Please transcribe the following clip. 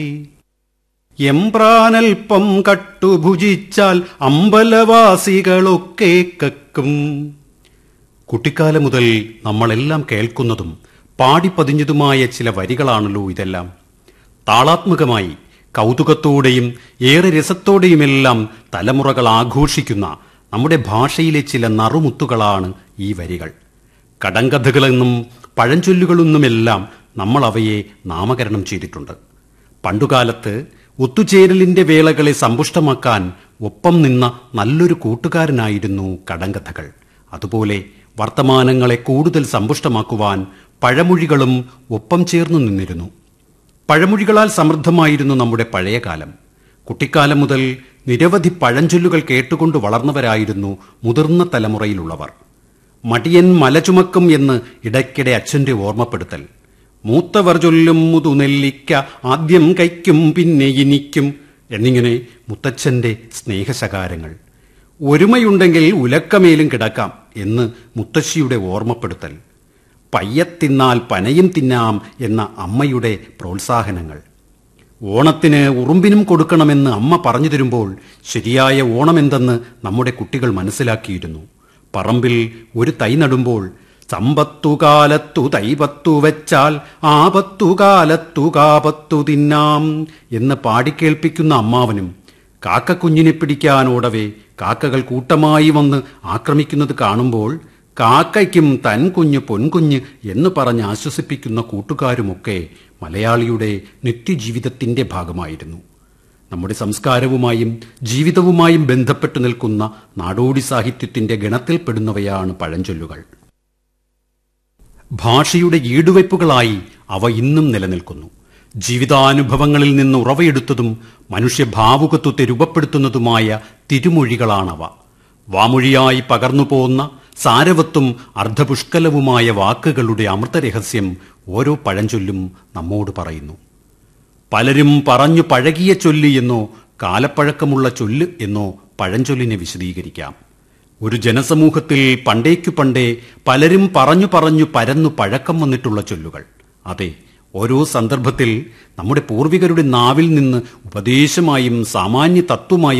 എംപ്രാനൽപ്പം കട്ടുഭുജിച്ചാൽ അമ്പലവാസികളൊക്കെ കക്കും കുട്ടിക്കാലം മുതൽ നമ്മളെല്ലാം കേൾക്കുന്നതും പാടിപ്പതിഞ്ഞതുമായ ചില വരികളാണല്ലോ ഇതെല്ലാം താളാത്മകമായി കൗതുകത്തോടെയും ഏറെ രസത്തോടെയുമെല്ലാം തലമുറകൾ ആഘോഷിക്കുന്ന നമ്മുടെ ഭാഷയിലെ ചില നറുമുത്തുകളാണ് ഈ വരികൾ കടങ്കഥകളെന്നും പഴഞ്ചൊല്ലുകളെന്നുമെല്ലാം നമ്മൾ അവയെ നാമകരണം ചെയ്തിട്ടുണ്ട് പണ്ടുകാലത്ത് ഒത്തുചേരലിന്റെ വേളകളെ സമ്പുഷ്ടമാക്കാൻ ഒപ്പം നിന്ന നല്ലൊരു കൂട്ടുകാരനായിരുന്നു കടങ്കഥകൾ അതുപോലെ വർത്തമാനങ്ങളെ കൂടുതൽ സമ്പുഷ്ടമാക്കുവാൻ പഴമൊഴികളും ഒപ്പം ചേർന്നു നിന്നിരുന്നു പഴമൊഴികളാൽ സമൃദ്ധമായിരുന്നു നമ്മുടെ പഴയ കാലം കുട്ടിക്കാലം മുതൽ നിരവധി പഴഞ്ചൊല്ലുകൾ കേട്ടുകൊണ്ട് വളർന്നവരായിരുന്നു മുതിർന്ന തലമുറയിലുള്ളവർ മടിയൻ മല ചുമക്കും എന്ന് ഇടയ്ക്കിടെ അച്ഛന്റെ ഓർമ്മപ്പെടുത്തൽ മൂത്തവർ ചൊല്ലും മുതുനെല്ലിക്ക ആദ്യം കൈക്കും പിന്നെ ഇനിക്കും എന്നിങ്ങനെ മുത്തച്ഛന്റെ സ്നേഹശകാരങ്ങൾ ഒരുമയുണ്ടെങ്കിൽ ഉലക്കമേലും കിടക്കാം എന്ന് മുത്തശ്ശിയുടെ ഓർമ്മപ്പെടുത്തൽ പയ്യത്തിന്നാൽ പനയും തിന്നാം എന്ന അമ്മയുടെ പ്രോത്സാഹനങ്ങൾ ഓണത്തിന് ഉറുമ്പിനും കൊടുക്കണമെന്ന് അമ്മ പറഞ്ഞു തരുമ്പോൾ ശരിയായ ഓണമെന്തെന്ന് നമ്മുടെ കുട്ടികൾ മനസ്സിലാക്കിയിരുന്നു പറമ്പിൽ ഒരു തൈ നടുമ്പോൾ സമ്പത്തുകാലത്തു തൈപത്തു വെച്ചാൽ ആപത്തുകാലത്തു കാപത്തു തിന്നാം എന്ന് പാടിക്കേൾപ്പിക്കുന്ന അമ്മാവനും കാക്കക്കുഞ്ഞിനെ പിടിക്കാനോടവേ കാക്കകൾ കൂട്ടമായി വന്ന് ആക്രമിക്കുന്നത് കാണുമ്പോൾ കാക്കയ്ക്കും തൻ കുഞ്ഞ് പൊൻകുഞ്ഞ് എന്ന് പറഞ്ഞ് ആശ്വസിപ്പിക്കുന്ന കൂട്ടുകാരുമൊക്കെ മലയാളിയുടെ നിത്യജീവിതത്തിന്റെ ഭാഗമായിരുന്നു നമ്മുടെ സംസ്കാരവുമായും ജീവിതവുമായും ബന്ധപ്പെട്ടു നിൽക്കുന്ന നാടോടി സാഹിത്യത്തിന്റെ ഗണത്തിൽപ്പെടുന്നവയാണ് പഴഞ്ചൊല്ലുകൾ ഭാഷയുടെ ഈടുവയ്പ്പുകളായി അവ ഇന്നും നിലനിൽക്കുന്നു ജീവിതാനുഭവങ്ങളിൽ നിന്ന് ഉറവയെടുത്തതും മനുഷ്യഭാവുകത്വത്തെ രൂപപ്പെടുത്തുന്നതുമായ തിരുമൊഴികളാണവ വാമൊഴിയായി പകർന്നു പോന്ന സാരവത്തും അർദ്ധപുഷ്കലവുമായ വാക്കുകളുടെ അമൃതരഹസ്യം ഓരോ പഴഞ്ചൊല്ലും നമ്മോട് പറയുന്നു പലരും പറഞ്ഞു പഴകിയ ചൊല്ല് എന്നോ കാലപ്പഴക്കമുള്ള ചൊല്ല് എന്നോ പഴഞ്ചൊല്ലിനെ വിശദീകരിക്കാം ഒരു ജനസമൂഹത്തിൽ പണ്ടേക്കു പണ്ടേ പലരും പറഞ്ഞു പറഞ്ഞു പരന്നു പഴക്കം വന്നിട്ടുള്ള ചൊല്ലുകൾ അതെ ഓരോ സന്ദർഭത്തിൽ നമ്മുടെ പൂർവികരുടെ നാവിൽ നിന്ന് ഉപദേശമായും സാമാന്യ തത്വമായും